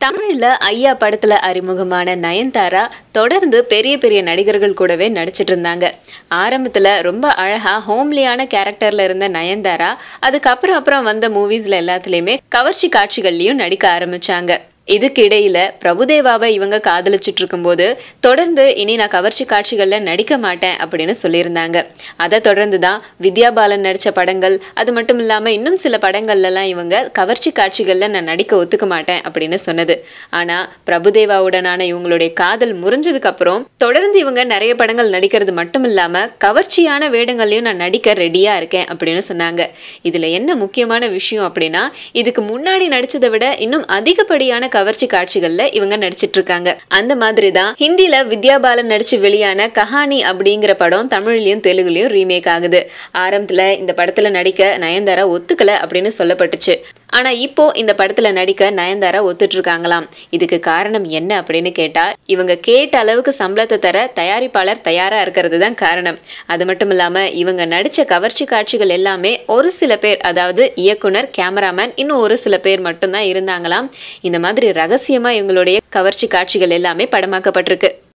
தமிழ்ல ஐயா படத்துல அறிமுகமான நயன்தாரா தொடர்ந்து பெரிய பெரிய நடிகர்கள் கூடவே நடிச்சிட்டு இருந்தாங்க ஆரம்பத்துல ரொம்ப அழகா ஹோம்லியான கேரக்டர்ல இருந்த நயன்தாரா அதுக்கப்புறம் அப்புறம் வந்த மூவிஸ்ல எல்லாத்துலயுமே கவர்ச்சி காட்சிகள்லயும் நடிக்க ஆரம்பிச்சாங்க இதுக்கு இடையில பிரபுதேவாவை இவங்க காதலிச்சிட்டு இருக்கும்போது தொடர்ந்து இனி நான் கவர்ச்சி காட்சிகள்ல நடிக்க மாட்டேன் அப்படின்னு சொல்லியிருந்தாங்க அதை தொடர்ந்து தான் வித்யா பாலன் நடிச்ச படங்கள் அது மட்டும் இல்லாம இன்னும் சில படங்கள்ல எல்லாம் இவங்க கவர்ச்சி காட்சிகள்ல நான் நடிக்க ஒத்துக்க மாட்டேன் அப்படின்னு சொன்னது ஆனா பிரபுதேவாவுடனான இவங்களுடைய காதல் முறிஞ்சதுக்கு அப்புறம் தொடர்ந்து இவங்க நிறைய படங்கள் நடிக்கிறது மட்டும் இல்லாம கவர்ச்சியான வேடங்கள்லயும் நான் நடிக்க ரெடியா இருக்கேன் அப்படின்னு சொன்னாங்க இதுல என்ன முக்கியமான விஷயம் அப்படின்னா இதுக்கு முன்னாடி நடிச்சதை விட இன்னும் அதிகப்படியான கவர்ச்சி காட்சிகள்ல இவங்க நடிச்சிட்டு இருக்காங்க அந்த மாதிரி தான் ஹிந்தில வித்யா பாலன் நடிச்சு வெளியான கஹானி அப்படிங்கிற படம் தமிழ்லயும் தெலுங்குலயும் ரீமேக் ஆகுது ஆரம்பத்துல இந்த படத்துல நடிக்க நயன்தாரா ஒத்துக்கல அப்படின்னு சொல்லப்பட்டுச்சு ஆனா இப்போ இந்த படத்துல நடிக்க நயன்தாரா ஒத்துட்டு இருக்காங்களாம் இதுக்கு காரணம் என்ன அப்படின்னு கேட்டா இவங்க கேட்ட அளவுக்கு சம்பளத்தை தர தயாரிப்பாளர் தயாரா இருக்கிறது தான் காரணம் அது மட்டும் இல்லாம இவங்க நடிச்ச கவர்ச்சி காட்சிகள் எல்லாமே ஒரு சில பேர் அதாவது இயக்குனர் கேமராமேன் இன்னும் ஒரு சில பேர் மட்டும்தான் இருந்தாங்களாம் இந்த மாதிரி ரகசியமா இவங்களுடைய கவர்ச்சி காட்சிகள் எல்லாமே படமாக்கப்பட்டிருக்கு